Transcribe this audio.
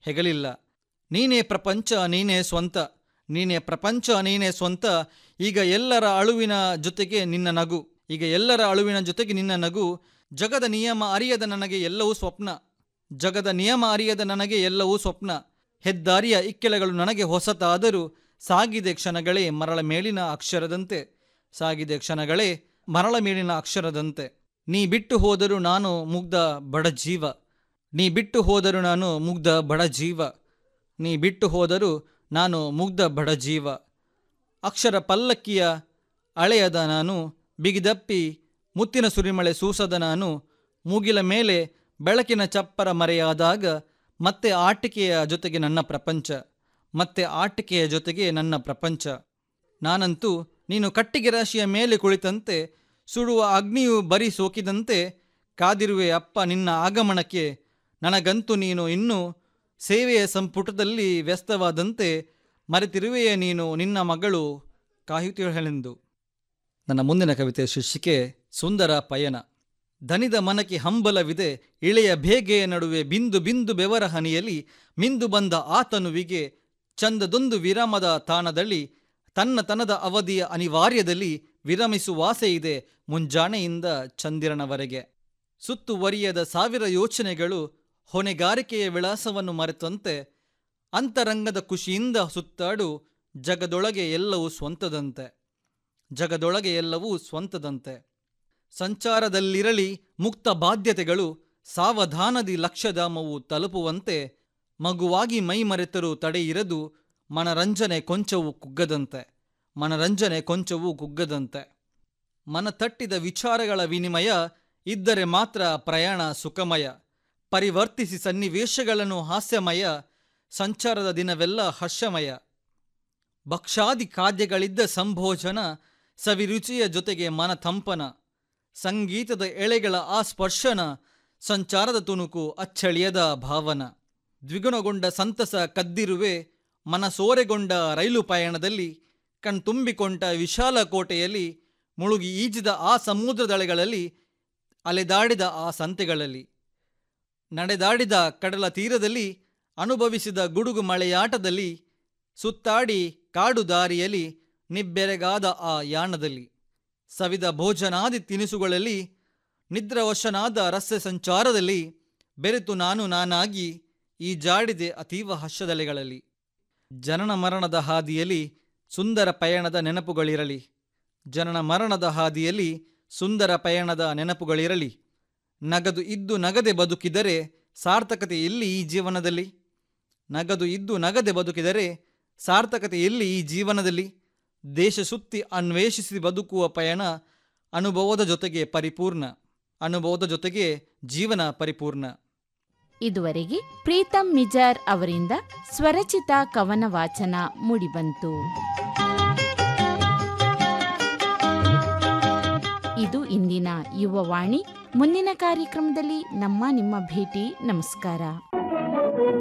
ಹೆಗಲಿಲ್ಲ ನೀನೇ ಪ್ರಪಂಚ ನೀನೇ ಸ್ವಂತ ನೀನೇ ಪ್ರಪಂಚ ನೀನೇ ಸ್ವಂತ ಈಗ ಎಲ್ಲರ ಅಳುವಿನ ಜೊತೆಗೆ ನಿನ್ನ ನಗು ಈಗ ಎಲ್ಲರ ಅಳುವಿನ ಜೊತೆಗೆ ನಿನ್ನ ನಗು ಜಗದ ನಿಯಮ ಅರಿಯದ ನನಗೆ ಎಲ್ಲವೂ ಸ್ವಪ್ನ ಜಗದ ನಿಯಮ ಅರಿಯದ ನನಗೆ ಎಲ್ಲವೂ ಸ್ವಪ್ನ ಹೆದ್ದಾರಿಯ ಇಕ್ಕೆಲೆಗಳು ನನಗೆ ಹೊಸತಾದರೂ ಸಾಗಿದೆ ಕ್ಷಣಗಳೇ ಮರಳ ಮೇಲಿನ ಅಕ್ಷರದಂತೆ ಸಾಗಿದೆ ಕ್ಷಣಗಳೇ ಮರಳ ಮೇಲಿನ ಅಕ್ಷರದಂತೆ ನೀ ಬಿಟ್ಟು ಹೋದರೂ ನಾನು ಮುಗ್ಧ ಬಡ ಜೀವ ನೀ ಬಿಟ್ಟು ಹೋದರೂ ನಾನು ಮುಗ್ಧ ಬಡ ಜೀವ ನೀ ಬಿಟ್ಟು ಹೋದರೂ ನಾನು ಮುಗ್ಧ ಬಡ ಜೀವ ಅಕ್ಷರ ಪಲ್ಲಕ್ಕಿಯ ಅಳೆಯದ ನಾನು ಬಿಗಿದಪ್ಪಿ ಮುತ್ತಿನ ಸುರಿಮಳೆ ಸೂಸದ ನಾನು ಮೂಗಿಲ ಮೇಲೆ ಬೆಳಕಿನ ಚಪ್ಪರ ಮರೆಯಾದಾಗ ಮತ್ತೆ ಆಟಿಕೆಯ ಜೊತೆಗೆ ನನ್ನ ಪ್ರಪಂಚ ಮತ್ತೆ ಆಟಿಕೆಯ ಜೊತೆಗೆ ನನ್ನ ಪ್ರಪಂಚ ನಾನಂತೂ ನೀನು ಕಟ್ಟಿಗೆ ರಾಶಿಯ ಮೇಲೆ ಕುಳಿತಂತೆ ಸುಡುವ ಅಗ್ನಿಯು ಬರಿ ಸೋಕಿದಂತೆ ಕಾದಿರುವೆ ಅಪ್ಪ ನಿನ್ನ ಆಗಮನಕ್ಕೆ ನನಗಂತೂ ನೀನು ಇನ್ನೂ ಸೇವೆಯ ಸಂಪುಟದಲ್ಲಿ ವ್ಯಸ್ತವಾದಂತೆ ಮರೆತಿರುವೆಯ ನೀನು ನಿನ್ನ ಮಗಳು ಕಾಯುತ್ತಿರಲೆಂದು ನನ್ನ ಮುಂದಿನ ಕವಿತೆ ಶೀರ್ಷಿಕೆ ಸುಂದರ ಪಯಣ ದನಿದ ಮನಕ್ಕೆ ಹಂಬಲವಿದೆ ಇಳೆಯ ಬೇಗೆಯ ನಡುವೆ ಬಿಂದು ಬಿಂದು ಬೆವರ ಹನಿಯಲಿ ಮಿಂದು ಬಂದ ಆತನುವಿಗೆ ಚಂದದೊಂದು ವಿರಾಮದ ತಾಣದಲ್ಲಿ ತನ್ನ ತನದ ಅವಧಿಯ ಅನಿವಾರ್ಯದಲ್ಲಿ ವಿರಮಿಸುವಾಸೆ ಇದೆ ಮುಂಜಾನೆಯಿಂದ ಚಂದಿರನವರೆಗೆ ಸುತ್ತುವರಿಯದ ಸಾವಿರ ಯೋಚನೆಗಳು ಹೊಣೆಗಾರಿಕೆಯ ವಿಳಾಸವನ್ನು ಮರೆತಂತೆ ಅಂತರಂಗದ ಖುಷಿಯಿಂದ ಸುತ್ತಾಡು ಜಗದೊಳಗೆ ಎಲ್ಲವೂ ಸ್ವಂತದಂತೆ ಜಗದೊಳಗೆ ಎಲ್ಲವೂ ಸ್ವಂತದಂತೆ ಸಂಚಾರದಲ್ಲಿರಲಿ ಮುಕ್ತ ಬಾಧ್ಯತೆಗಳು ಸಾವಧಾನದಿ ಲಕ್ಷ್ಯಧಾಮವು ತಲುಪುವಂತೆ ಮಗುವಾಗಿ ಮೈಮರೆತರೂ ತಡೆಯಿರದು ಮನರಂಜನೆ ಕೊಂಚವೂ ಕುಗ್ಗದಂತೆ ಮನರಂಜನೆ ಕೊಂಚವೂ ಕುಗ್ಗದಂತೆ ಮನ ತಟ್ಟಿದ ವಿಚಾರಗಳ ವಿನಿಮಯ ಇದ್ದರೆ ಮಾತ್ರ ಪ್ರಯಾಣ ಸುಖಮಯ ಪರಿವರ್ತಿಸಿ ಸನ್ನಿವೇಶಗಳನ್ನು ಹಾಸ್ಯಮಯ ಸಂಚಾರದ ದಿನವೆಲ್ಲ ಹರ್ಷಮಯ ಭಕ್ಷಾದಿ ಖಾದ್ಯಗಳಿದ್ದ ಸಂಭೋಜನ ಸವಿರುಚಿಯ ಜೊತೆಗೆ ಮನ ತಂಪನ ಸಂಗೀತದ ಎಳೆಗಳ ಆ ಸ್ಪರ್ಶನ ಸಂಚಾರದ ತುಣುಕು ಅಚ್ಚಳಿಯದ ಭಾವನ ದ್ವಿಗುಣಗೊಂಡ ಸಂತಸ ಕದ್ದಿರುವೆ ಮನಸೋರೆಗೊಂಡ ರೈಲು ಪಯಣದಲ್ಲಿ ಕಣ್ತುಂಬಿಕೊಂಡ ವಿಶಾಲ ಕೋಟೆಯಲ್ಲಿ ಮುಳುಗಿ ಈಜಿದ ಆ ಸಮುದ್ರದಳೆಗಳಲ್ಲಿ ಅಲೆದಾಡಿದ ಆ ಸಂತೆಗಳಲ್ಲಿ ನಡೆದಾಡಿದ ಕಡಲ ತೀರದಲ್ಲಿ ಅನುಭವಿಸಿದ ಗುಡುಗು ಮಳೆಯಾಟದಲ್ಲಿ ಸುತ್ತಾಡಿ ಕಾಡು ದಾರಿಯಲ್ಲಿ ನಿಬ್ಬೆರಗಾದ ಆ ಯಾಣದಲ್ಲಿ ಸವಿದ ಭೋಜನಾದಿ ತಿನಿಸುಗಳಲ್ಲಿ ನಿದ್ರವಶನಾದ ರಸ್ತೆ ಸಂಚಾರದಲ್ಲಿ ಬೆರೆತು ನಾನು ನಾನಾಗಿ ಈ ಜಾಡಿದೆ ಅತೀವ ಹರ್ಷದಲೆಗಳಲ್ಲಿ ಜನನ ಮರಣದ ಹಾದಿಯಲ್ಲಿ ಸುಂದರ ಪಯಣದ ನೆನಪುಗಳಿರಲಿ ಜನನ ಮರಣದ ಹಾದಿಯಲ್ಲಿ ಸುಂದರ ಪಯಣದ ನೆನಪುಗಳಿರಲಿ ನಗದು ಇದ್ದು ನಗದೆ ಬದುಕಿದರೆ ಸಾರ್ಥಕತೆ ಎಲ್ಲಿ ಈ ಜೀವನದಲ್ಲಿ ನಗದು ಇದ್ದು ನಗದೆ ಬದುಕಿದರೆ ಸಾರ್ಥಕತೆ ಎಲ್ಲಿ ಈ ಜೀವನದಲ್ಲಿ ದೇಶ ಸುತ್ತಿ ಅನ್ವೇಷಿಸಿ ಬದುಕುವ ಪಯಣ ಅನುಭವದ ಜೊತೆಗೆ ಪರಿಪೂರ್ಣ ಅನುಭವದ ಜೊತೆಗೆ ಜೀವನ ಪರಿಪೂರ್ಣ ಇದುವರೆಗೆ ಪ್ರೀತಂ ಮಿಜಾರ್ ಅವರಿಂದ ಸ್ವರಚಿತ ಕವನ ವಾಚನ ಮೂಡಿಬಂತು ಇದು ಇಂದಿನ ಯುವವಾಣಿ ಮುಂದಿನ ಕಾರ್ಯಕ್ರಮದಲ್ಲಿ ನಮ್ಮ ನಿಮ್ಮ ಭೇಟಿ ನಮಸ್ಕಾರ